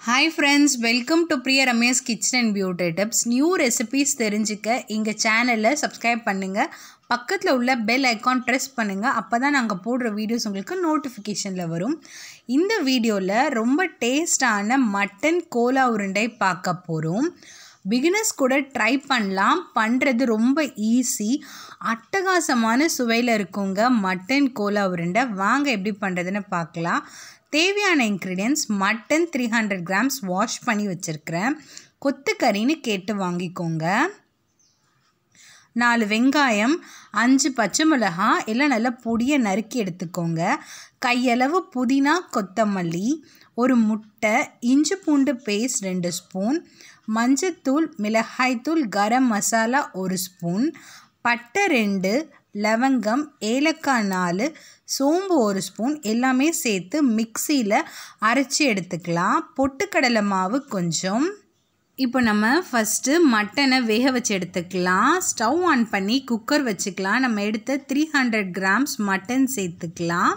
hi friends welcome to Priya Ramesh kitchen and beauty tips new recipes தெரிஞ்சுக்க எங்கள் சேனலை subscribe பண்ணுங்கள் பக்கத்தில் உள்ள பெல் ஐக்கான் ப்ரெஸ் பண்ணுங்கள் அப்போ தான் நாங்கள் போடுற வீடியோஸ் உங்களுக்கு நோட்டிஃபிகேஷனில் வரும் இந்த வீடியோவில் ரொம்ப டேஸ்டான மட்டன் கோலா உருண்டை பார்க்க போகிறோம் பிகினர்ஸ் கூட ட்ரை பண்ணலாம் பண்ணுறது ரொம்ப ஈஸி அட்டகாசமான சுவையில் இருக்குங்க மட்டன் கோலா உருண்டை வாங்க எப்படி பண்ணுறதுன்னு பார்க்கலாம் தேவையான ingredients mutton three hundred grams wash பண்ணி வச்சுருக்கிறேன் கொத்துக்கறின்னு கேட்டு வாங்கிக்கோங்க நாலு வெங்காயம் அஞ்சு பச்சை மிளகாய் எல்லாம் நல்லா பொடியை நறுக்கி எடுத்துக்கோங்க கையளவு புதினா கொத்தமல்லி ஒரு முட்டை இஞ்சி பூண்டு பேஸ்ட் ரெண்டு ஸ்பூன் மஞ்சத்தூள் மிளகாய்த்தூள் கரம் மசாலா ஒரு ஸ்பூன் பட்டை ரெண்டு லவங்கம் ஏலக்காய் நாலு சோம்பு ஒரு ஸ்பூன் எல்லாமே சேர்த்து மிக்சியில் அரைச்சி எடுத்துக்கலாம் பொட்டுக்கடலை மாவு கொஞ்சம் இப்போ நம்ம ஃபஸ்ட்டு மட்டனை வேக வச்சு எடுத்துக்கலாம் ஸ்டவ் ஆன் பண்ணி குக்கர் வச்சுக்கலாம் நம்ம எடுத்த த்ரீ ஹண்ட்ரட் கிராம்ஸ் மட்டன் சேர்த்துக்கலாம்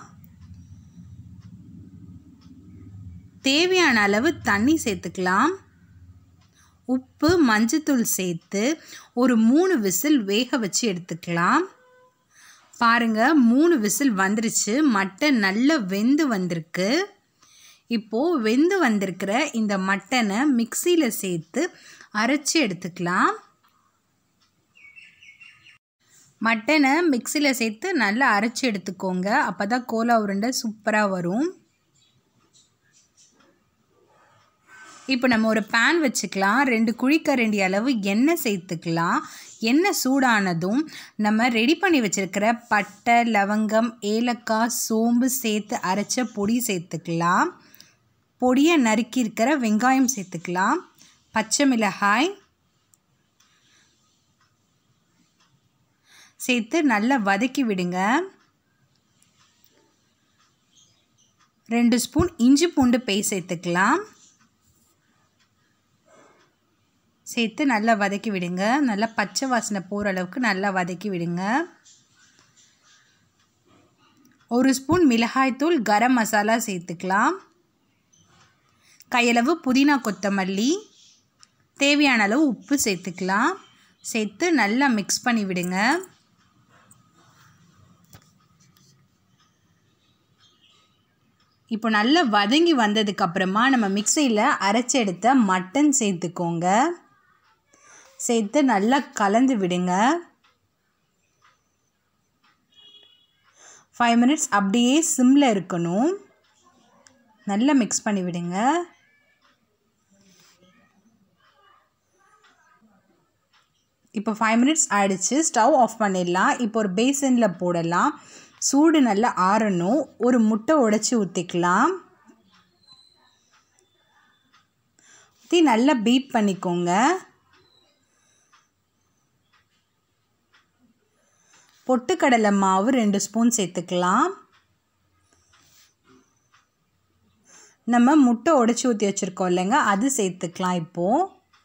தேவையான அளவு தண்ணி சேர்த்துக்கலாம் உப்பு மஞ்சத்தூள் சேர்த்து ஒரு மூணு விசில் வேக வச்சு எடுத்துக்கலாம் பாருங்கள் மூணு விசில் வந்துருச்சு மட்டன் நல்லா வெந்து வந்திருக்கு இப்போது வெந்து வந்திருக்கிற இந்த மட்டனை மிக்சியில் சேர்த்து அரைச்சி எடுத்துக்கலாம் மட்டனை மிக்சியில் சேர்த்து நல்லா அரைச்சி எடுத்துக்கோங்க அப்போ தான் கோலா உருண்டை சூப்பராக வரும் இப்போ நம்ம ஒரு பேன் வச்சுக்கலாம் ரெண்டு குழிக்கரண்டி அளவு எண்ணெய் சேர்த்துக்கலாம் எண்ணெய் சூடானதும் நம்ம ரெடி பண்ணி வச்சுருக்கிற பட்டை லவங்கம் ஏலக்காய் சோம்பு சேர்த்து அரைச்ச பொடி சேர்த்துக்கலாம் பொடியை நறுக்கி இருக்கிற வெங்காயம் சேர்த்துக்கலாம் பச்சை மிளகாய் சேர்த்து நல்லா வதக்கி விடுங்க ரெண்டு ஸ்பூன் இஞ்சி பூண்டு பேய் சேர்த்துக்கலாம் சேர்த்து நல்லா வதக்கி விடுங்க நல்லா பச்சை வாசனை போகிற அளவுக்கு நல்லா வதக்கி விடுங்க ஒரு ஸ்பூன் மிளகாய்த்தூள் கரம் மசாலா சேர்த்துக்கலாம் கையளவு புதினா கொத்தமல்லி தேவையான அளவு உப்பு சேர்த்துக்கலாம் சேர்த்து நல்லா மிக்ஸ் பண்ணி விடுங்க இப்போ நல்லா வதங்கி வந்ததுக்கப்புறமா நம்ம மிக்சியில் அரைச்சி எடுத்த மட்டன் சேர்த்துக்கோங்க சேர்த்து நல்லா கலந்து விடுங்க ஃபைவ் மினிட்ஸ் அப்படியே சிம்மில் இருக்கணும் நல்லா மிக்ஸ் பண்ணி விடுங்க இப்போ ஃபைவ் மினிட்ஸ் ஆகிடுச்சு ஸ்டவ் ஆஃப் பண்ணிடலாம் இப்போ ஒரு பேசனில் போடலாம் சூடு நல்லா ஆறணும் ஒரு முட்டை உடைச்சி ஊற்றிக்கலாம் ஊற்றி நல்லா பீட் பண்ணிக்கோங்க பொட்டுக்கடலை மாவு ரெண்டு ஸ்பூன் சேர்த்துக்கலாம் நம்ம முட்டை உடச்சி ஊற்றி வச்சுருக்கோம் இல்லைங்க அது சேர்த்துக்கலாம் இப்போது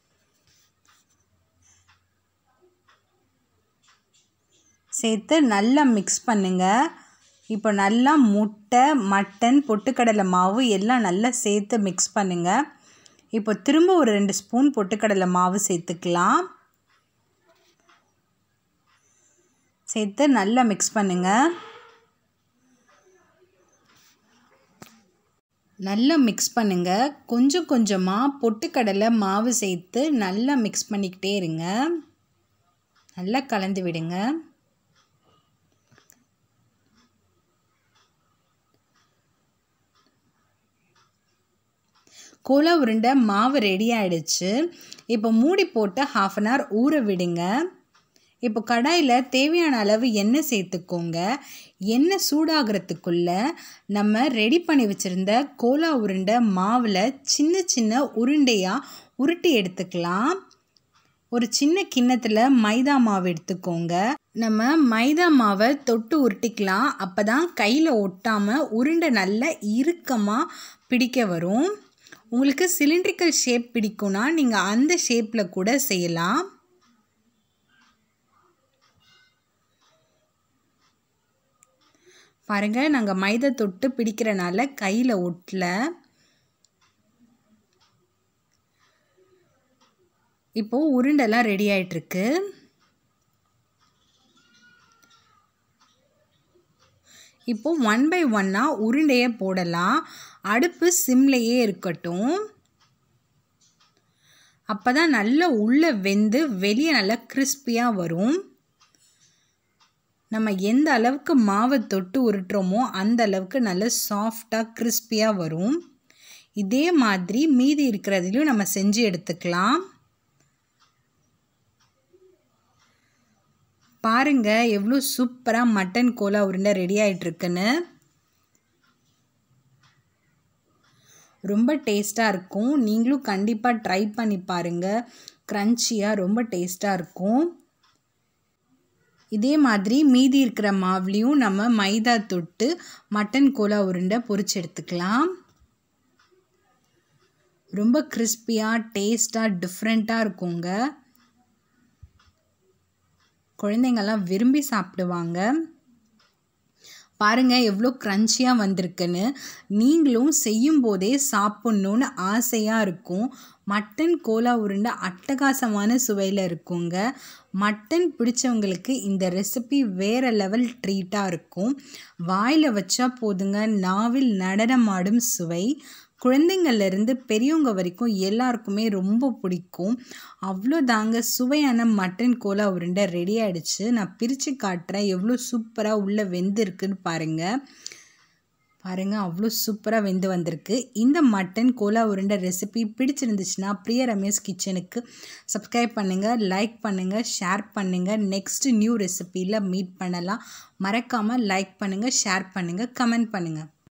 சேர்த்து நல்லா மிக்ஸ் பண்ணுங்கள் இப்போ நல்லா முட்டை மட்டன் பொட்டுக்கடலை மாவு எல்லாம் நல்லா சேர்த்து மிக்ஸ் பண்ணுங்கள் இப்போ திரும்ப ஒரு ரெண்டு ஸ்பூன் பொட்டுக்கடலை மாவு சேர்த்துக்கலாம் சேர்த்து நல்லா மிக்ஸ் பண்ணுங்கள் நல்லா மிக்ஸ் பண்ணுங்கள் கொஞ்சம் கொஞ்சமாக பொட்டுக்கடலை மாவு சேர்த்து நல்லா மிக்ஸ் பண்ணிக்கிட்டே இருங்க நல்லா கலந்து விடுங்க கோலா உருண்டை மாவு ரெடி ஆகிடுச்சு இப்போ மூடி போட்டு ஹாஃப் அன் ஹவர் ஊற விடுங்க இப்போ கடாயில் தேவையான அளவு எண்ணெய் சேர்த்துக்கோங்க எண்ணெய் சூடாகிறதுக்குள்ளே நம்ம ரெடி பண்ணி வச்சுருந்த கோலா உருண்டை மாவில் சின்ன சின்ன உருண்டையாக உருட்டி எடுத்துக்கலாம் ஒரு சின்ன கிண்ணத்தில் மைதா மாவு எடுத்துக்கோங்க நம்ம மைதா மாவை தொட்டு உருட்டிக்கலாம் அப்போ தான் கையில் ஒட்டாமல் உருண்டை நல்லா இறுக்கமாக பிடிக்க வரும் உங்களுக்கு சிலிண்ட்ரிக்கல் ஷேப் பிடிக்கும்னா நீங்கள் அந்த ஷேப்பில் கூட செய்யலாம் பாருங்கள் நாங்கள் மைதா தொட்டு பிடிக்கிறனால கையில் ஒட்டல இப்போது உருண்டெல்லாம் ரெடி ஆயிட்டிருக்கு இப்போ ஒன் பை ஒன்னாக உருண்டையை போடலாம் அடுப்பு சிம்லேயே இருக்கட்டும் அப்போ தான் நல்லா உள்ளே வெந்து வெளியே நல்லா கிறிஸ்பியாக வரும் நம்ம எந்த அளவுக்கு மாவை தொட்டு உருட்டுறோமோ அந்த அளவுக்கு நல்ல சாஃப்டாக கிறிஸ்பியாக வரும் இதே மாதிரி மீதி இருக்கிறதுலையும் நம்ம செஞ்சு எடுத்துக்கலாம் பாருங்க எவ்வளோ சூப்பராக மட்டன் கோலா உருண்டை ரெடி ஆகிட்டுருக்குன்னு ரொம்ப டேஸ்ட்டாக இருக்கும் நீங்களும் கண்டிப்பாக ட்ரை பண்ணி பாருங்கள் க்ரன்ச்சியாக ரொம்ப டேஸ்ட்டாக இருக்கும் இதே மாதிரி மீதி இருக்கிற மாவுலேயும் நம்ம மைதா தொட்டு மட்டன் கோலா உருண்டை பொரிச்சு எடுத்துக்கலாம் ரொம்ப கிறிஸ்பியாக டேஸ்ட்டாக டிஃப்ரெண்ட்டாக இருக்குங்க குழந்தைங்கள்லாம் விரும்பி சாப்பிடுவாங்க பாருங்கள் எவ்வளோ க்ரன்ச்சியாக வந்திருக்குன்னு நீங்களும் செய்யும் போதே சாப்பிட்ணுன்னு ஆசையாக இருக்கும் மட்டன் கோலா உருண்டை அட்டகாசமான சுவையில் இருக்குங்க மட்டன் பிடிச்சவங்களுக்கு இந்த ரெசிபி வேறு லெவல் ட்ரீட்டாக இருக்கும் வாயில் வச்சா போதுங்க நாவில் நடனமாடும் சுவை குழந்தைங்கள்லேருந்து பெரியவங்க வரைக்கும் எல்லாருக்குமே ரொம்ப பிடிக்கும் அவ்வளோ தாங்க சுவையான மட்டன் கோலா உருண்டை ரெடி ஆகிடுச்சு நான் பிரித்து காட்டுறேன் எவ்வளோ சூப்பராக உள்ளே வெந்திருக்குன்னு பாருங்கள் பாருங்கள் அவ்வளோ சூப்பராக வெந்து வந்திருக்கு இந்த மட்டன் கோலா உருண்டை ரெசிபி பிடிச்சிருந்துச்சுன்னா பிரிய ரமேஷ் கிச்சனுக்கு சப்ஸ்கிரைப் பண்ணுங்கள் லைக் பண்ணுங்கள் ஷேர் பண்ணுங்கள் நெக்ஸ்ட் நியூ ரெசிப்பியில் மீட் பண்ணலாம் மறக்காமல் லைக் பண்ணுங்கள் ஷேர் பண்ணுங்கள் கமெண்ட் பண்ணுங்கள்